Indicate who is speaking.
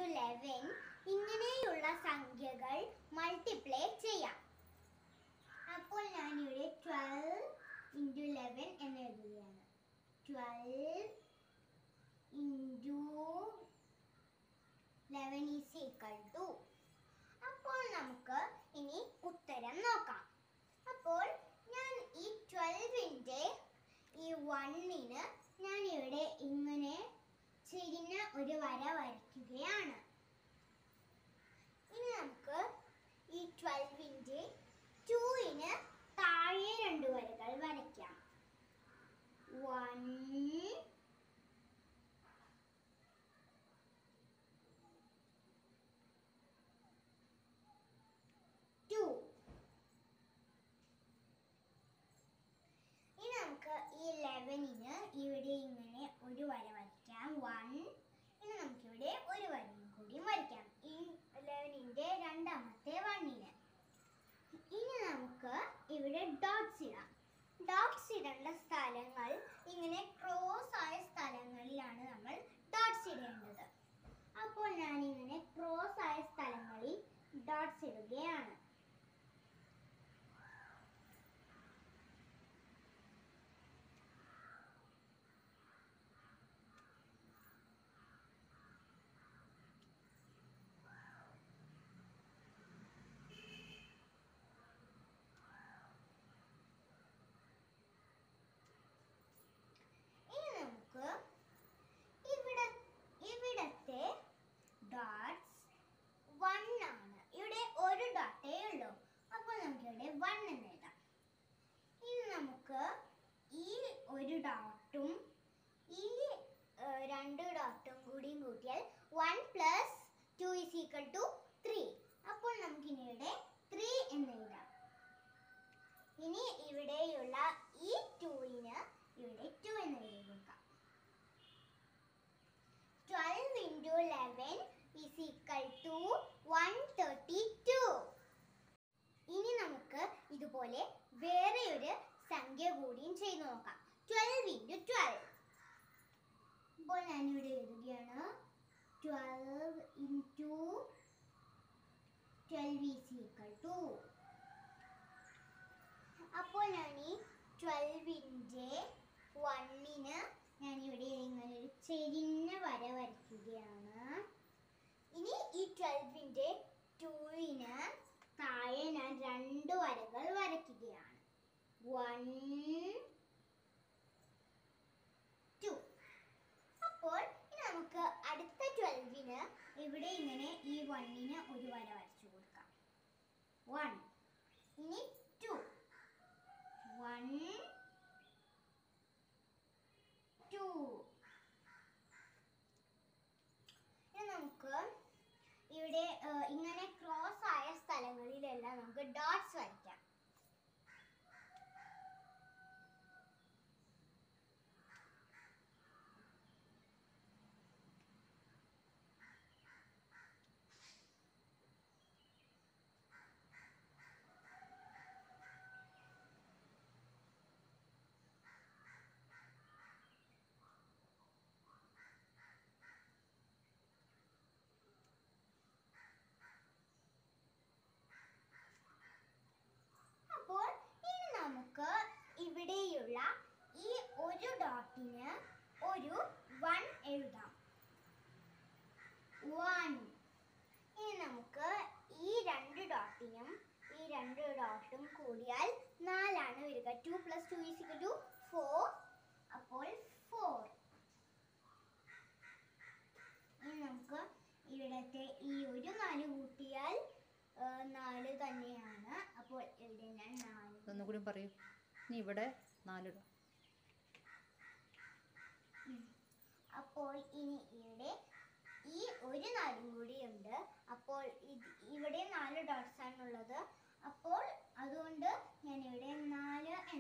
Speaker 1: eleven ഇങ്ങനെയുള്ള സംഖ്യകൾ multiply ചെയ്യാം അപ്പോൾ ഞാനിവിടെ ട്വൽവ് ഇൻറ്റു ലെവൻ എന്ന് എഴുതുകയാണ് twelve into eleven is equal to അപ്പോൾ നമുക്ക് ഇനി ഉത്തരം നോക്കാം അപ്പോൾ ഞാൻ ഈ ട്വൽവിൻ്റെ ഈ വണ്ണിന് ഞാൻ ഇവിടെ ഇങ്ങനെ ചെരിഞ്ഞ ഒരു വര വരയ്ക്കുകയാണ് ഇനി നമുക്ക് ഈ ട്വൽവിൻ്റെ ടൂവിന് താഴെ രണ്ട് വരകൾ വരയ്ക്കാം വൺ ടു ഇനി നമുക്ക് ഈ ലെവനിന് ഇവിടെ ഇങ്ങനെ ഒരു വര വരയ്ക്കാം വൺ ഇനി നമുക്കിവിടെ ഒരു വരയും കൂടി വരയ്ക്കാം ഈ ലെവനിൻ്റെ രണ്ടാമത്തെ വണ്ണിന് ഇനി നമുക്ക് ഇവിടെ ഡോട്ട്സ് ഇടാം ഡോട്ട്സ് ഇടേണ്ട സ്ഥലങ്ങൾ ഇങ്ങനെ ക്രോസ് ആയ സ്ഥലങ്ങളിലാണ് നമ്മൾ ഡോട്ട്സ് ഇടേണ്ടത് അപ്പോൾ ഞാൻ ഇങ്ങനെ ക്രോസ് ആയ സ്ഥലങ്ങളിൽ ഡോട്ട്സ് ഇടുകയാണ് ഇനി നമുക്ക് ഇവിടെ ഇവിടത്തെ ഡോട്ട്സ് വൺ ആണ് ഇവിടെ ഒരു ഡോട്ടേ ഉള്ളൂ അപ്പോൾ നമുക്ക് ഇവിടെ വൺ എന്ന് എഴുതാം ഇനി നമുക്ക് ഈ ഒരു ഡോട്ടും ഈ ഏർ, രണ്ട് ഡോട്ടും കൂടിയും കൂട്ടിയാൽ one plus two is equal to three അപ്പോൾ നമുക്ക് ഇനി ഇവിടെ ത്രീ എന്ന് എഴുതാം ഇനി ഇവിടെയുള്ള ഈ ടൂവിന് ഇവിടെ ടു എന്ന് എഴുതി കൊടുക്കാം twelve into eleven is equal to one thirty two ഇനി നമുക്ക് ഇതുപോലെ വേറെ ഒരു സംഖ്യ കൂടിയും ചെയ്തു നോക്കാം ട്വൽവ് ഇൻറ്റു ട്വൽവ് ഇപ്പോൾ ഞാനിവിടെ എഴുതുകയാണ് twelve into twelve is equal to അപ്പോൾ ഞാൻ ഈ ട്വൽവിൻ്റെ വണ്ണിന് ഞാൻ ഇവിടെ ഇങ്ങനെ ഒരു ചെരിഞ്ഞ വര വരയ്ക്കുകയാണ് ഇനി ഈ ട്വൽവിൻ്റെ ടൂവിന് താഴെ ഞാൻ രണ്ട് വരകൾ വരയ്ക്കുകയാണ് വൺ ടു അപ്പോൾ ഇനി നമുക്ക് അടുത്ത ട്വൽവിന് ഇവിടെ ഇങ്ങനെ ഈ വണ്ണിന് ഒരു വര വരച്ചു കൊടുക്കാം വൺ ഇനി ടു വൺ ടു ഇനി നമുക്ക് ഇവിടെ ഏർ, ഇങ്ങനെ ക്രോസ് ആയ സ്ഥലങ്ങളിലെല്ലാം നമുക്ക് ഡോട്ട്സ് വരയ്ക്കാം അപ്പോൾ ഇനി നമുക്ക് ഇവിടെയുള്ള ഈ ഒരു ഡോട്ടിന് ഒരു വൺ എഴുതാം വൺ ഇനി നമുക്ക് ഈ രണ്ട് ഡോട്ടിനും ഈ രണ്ട് ഡോട്ടും കൂടിയാൽ നാലാണ് വരിക two plus two is two four അപ്പോൾ ഫോർ ഇനി നമുക്ക് ഇവിടത്തെ ഈ ഒരു നാല് കൂട്ടിയാൽ ആ, നാല് തന്നെയാണ് അപ്പോൾ ഇവിടെ ഞാൻ നാല്
Speaker 2: ഒന്നുകൂടി പറയൂ ഇനി ഇവിടെ നാലിടും
Speaker 1: അപ്പോൾ ഇനി ഇവിടെ ഈ ഒരു നാലും കൂടി ഉണ്ട് അപ്പോൾ ഇത് ഇവിടെ നാല് ഡോട്ട്സ് ആണുള്ളത് അപ്പോൾ അതുകൊണ്ട് ഞാൻ ഇവിടെ നാല്